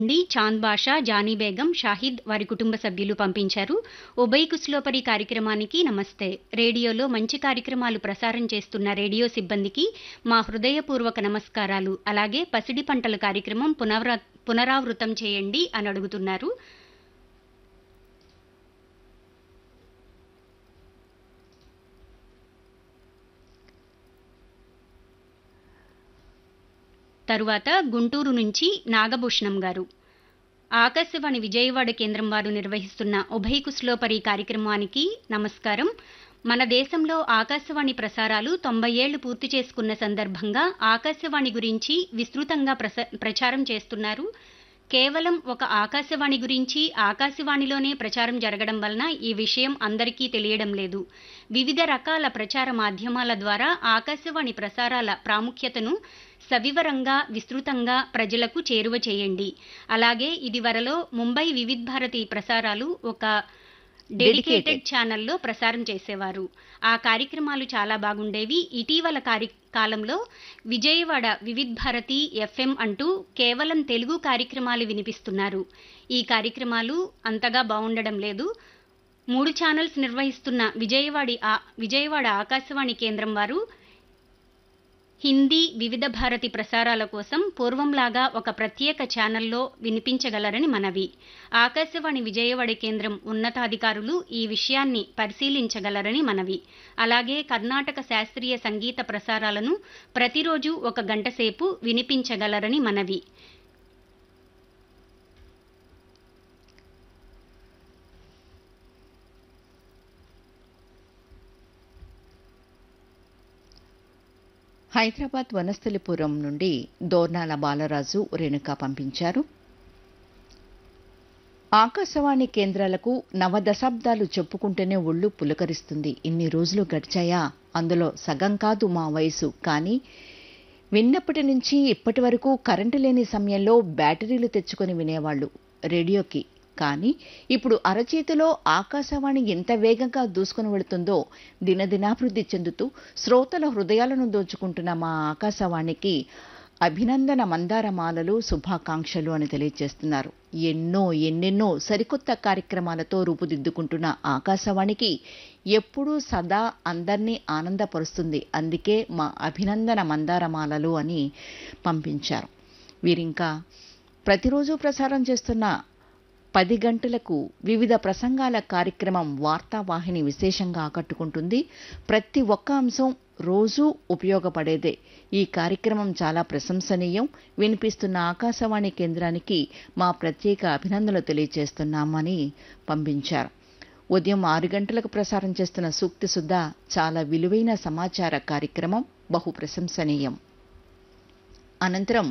నుండి చాంద్ బాషా జానీ బేగం షాహిద్ వారి కుటుంబ సభ్యులు పంపించారు ఉభయ కుస్లోపరి కార్యక్రమానికి నమస్తే రేడియోలో మంచి కార్యక్రమాలు ప్రసారం చేస్తున్న రేడియో సిబ్బందికి మా హృదయపూర్వక నమస్కారాలు అలాగే పసిడి పంటల కార్యక్రమం పునరా పునరావృతం చేయండి అని అడుగుతున్నారు తరువాత గుంటూరు నుంచి నాగభూషణం గారు ఆకాశవాణి విజయవాడ కేంద్రం వారు నిర్వహిస్తున్న ఉభయ కుస్లోపరి కార్యక్రమానికి నమస్కారం మన దేశంలో ఆకాశవాణి ప్రసారాలు తొంభై ఏళ్లు పూర్తి చేసుకున్న సందర్భంగా ఆకాశవాణి గురించి విస్తృతంగా ప్రస ప్రచారం చేస్తున్నారు కేవలం ఒక ఆకాశవాణి గురించి ఆకాశవాణిలోనే ప్రచారం జరగడం వలన ఈ విషయం అందరికీ తెలియడం లేదు వివిధ రకాల ప్రచార మాధ్యమాల ద్వారా ఆకాశవాణి ప్రసారాల ప్రాముఖ్యతను సవివరంగా విస్తృతంగా ప్రజలకు చేరువ చేయండి అలాగే ఇదివరలో ముంబై వివిధ్ భారతి ప్రసారాలు ఒక డెడికేటెడ్ ఛానల్లో ప్రసారం చేసేవారు ఆ కార్యక్రమాలు చాలా బాగుండేవి ఇటీవల కార్య కాలంలో విజయవాడ వివిధ్ భారతి ఎఫ్ఎం అంటూ కేవలం తెలుగు కార్యక్రమాలు వినిపిస్తున్నారు ఈ కార్యక్రమాలు అంతగా బాగుండడం లేదు మూడు ఛానల్స్ నిర్వహిస్తున్న విజయవాడి విజయవాడ ఆకాశవాణి కేంద్రం వారు హిందీ వివిధ భారతి ప్రసారాల కోసం పూర్వంలాగా ఒక ప్రత్యేక ఛానల్లో వినిపించగలరని మనవి ఆకాశవాణి విజయవాడ కేంద్రం ఉన్నతాధికారులు ఈ విషయాన్ని పరిశీలించగలరని మనవి అలాగే కర్ణాటక శాస్త్రీయ సంగీత ప్రసారాలను ప్రతిరోజు ఒక గంట సేపు వినిపించగలరని మనవి హైదరాబాద్ వనస్థలిపురం నుండి దోర్నాల బాలరాజు రేణుక పంపించారు ఆకాశవాణి కేంద్రాలకు నవ దశాబ్దాలు చెప్పుకుంటేనే ఒళ్ళు పులకరిస్తుంది ఇన్ని రోజులు గడిచాయా అందులో సగం కాదు మా వయసు కానీ విన్నప్పటి నుంచి ఇప్పటి వరకు కరెంటు లేని సమయంలో బ్యాటరీలు తెచ్చుకొని వినేవాళ్ళు రేడియోకి కానీ ఇప్పుడు అరచేతిలో ఆకాశవాణి ఎంత వేగంగా దూసుకుని వెళుతుందో దినదినాభివృద్ధి చెందుతూ శ్రోతల హృదయాలను దోచుకుంటున్న మా ఆకాశవాణికి అభినందన మందారమాలలు శుభాకాంక్షలు అని తెలియజేస్తున్నారు ఎన్నో ఎన్నెన్నో సరికొత్త కార్యక్రమాలతో రూపుదిద్దుకుంటున్న ఆకాశవాణికి ఎప్పుడూ సదా అందరినీ ఆనందపరుస్తుంది అందుకే మా అభినందన మందారమాలలు అని పంపించారు వీరింకా ప్రతిరోజు ప్రసారం చేస్తున్న పది గంటలకు వివిధ ప్రసంగాల కార్యక్రమం వార్తావాహిని విశేషంగా ఆకట్టుకుంటుంది ప్రతి ఒక్క అంశం రోజూ ఉపయోగపడేదే ఈ కార్యక్రమం చాలా ప్రశంసనీయం వినిపిస్తున్న ఆకాశవాణి కేంద్రానికి మా ప్రత్యేక అభినందనలు తెలియజేస్తున్నామని పంపించారు ఉదయం ఆరు గంటలకు ప్రసారం చేస్తున్న సూక్తి సుద్ధా చాలా విలువైన సమాచార కార్యక్రమం బహు ప్రశంసనీయం అనంతరం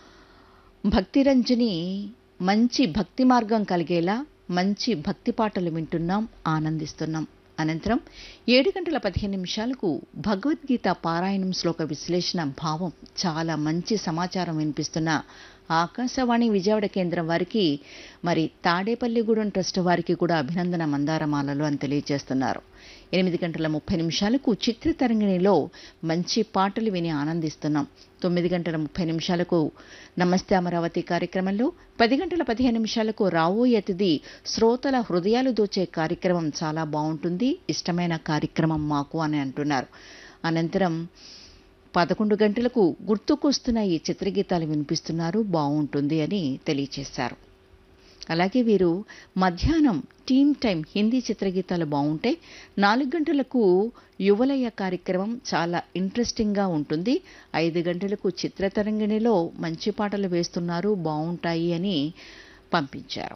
భక్తిరంజని మంచి భక్తి మార్గం కలిగేలా మంచి భక్తి పాటలు వింటున్నాం ఆనందిస్తున్నాం అనంతరం ఏడు గంటల పదిహేను నిమిషాలకు భగవద్గీత పారాయణం శ్లోక విశ్లేషణ భావం చాలా మంచి సమాచారం వినిపిస్తున్న ఆకాశవాణి విజయవాడ కేంద్రం వారికి మరి తాడేపల్లిగూడెం ట్రస్ట్ వారికి కూడా అభినందన మందారమాలలు అని తెలియజేస్తున్నారు ఎనిమిది గంటల ముప్పై నిమిషాలకు చిత్రతరంగిణిలో మంచి పాటలు విని ఆనందిస్తున్నాం తొమ్మిది గంటల ముప్పై నిమిషాలకు నమస్తే అమరావతి కార్యక్రమంలో పది గంటల పదిహేను నిమిషాలకు రావోయే అతిథి శ్రోతల హృదయాలు దోచే కార్యక్రమం చాలా బాగుంటుంది ఇష్టమైన కార్యక్రమం మాకు అని అంటున్నారు అనంతరం పదకొండు గంటలకు గుర్తుకొస్తున్న ఈ చిత్రగీతాలు వినిపిస్తున్నారు బాగుంటుంది అని తెలియచేశారు అలాగే వీరు మధ్యాహ్నం టీమ్ టైం హిందీ చిత్రగీతాలు బాగుంటే నాలుగు గంటలకు యువలయ కార్యక్రమం చాలా ఇంట్రెస్టింగ్గా ఉంటుంది ఐదు గంటలకు చిత్రతరంగిణిలో మంచి పాటలు వేస్తున్నారు బాగుంటాయి అని పంపించారు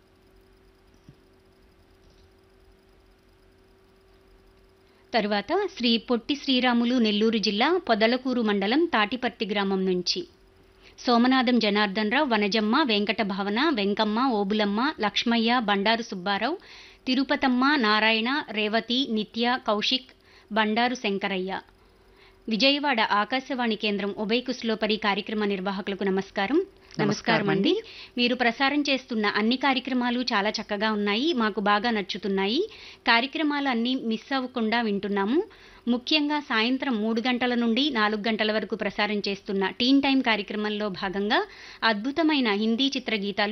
తరువాత శ్రీ పొట్టి శ్రీరాములు నెల్లూరు జిల్లా పొదలకూరు మండలం తాటిపర్తి గ్రామం నుంచి సోమనాథం జనార్దన్ రావు వనజమ్మ వెంకట భవన వెంకమ్మ ఓబులమ్మ లక్ష్మయ్య బండారు సుబ్బారావు తిరుపతమ్మ నారాయణ రేవతి నిత్య కౌశిక్ బండారు శంకరయ్య విజయవాడ ఆకాశవాణి కేంద్రం ఉభయ కుస్లోపరి కార్యక్రమ నిర్వాహకులకు నమస్కారం నమస్కారం అండి మీరు ప్రసారం చేస్తున్న అన్ని కార్యక్రమాలు చాలా చక్కగా ఉన్నాయి మాకు బాగా నచ్చుతున్నాయి కార్యక్రమాలు అన్నీ మిస్ అవ్వకుండా వింటున్నాము ముఖ్యంగా సాయంత్రం మూడు గంటల నుండి నాలుగు గంటల వరకు ప్రసారం చేస్తున్న టీన్ టైం కార్యక్రమంలో భాగంగా అద్భుతమైన హిందీ చిత్ర గీతాలు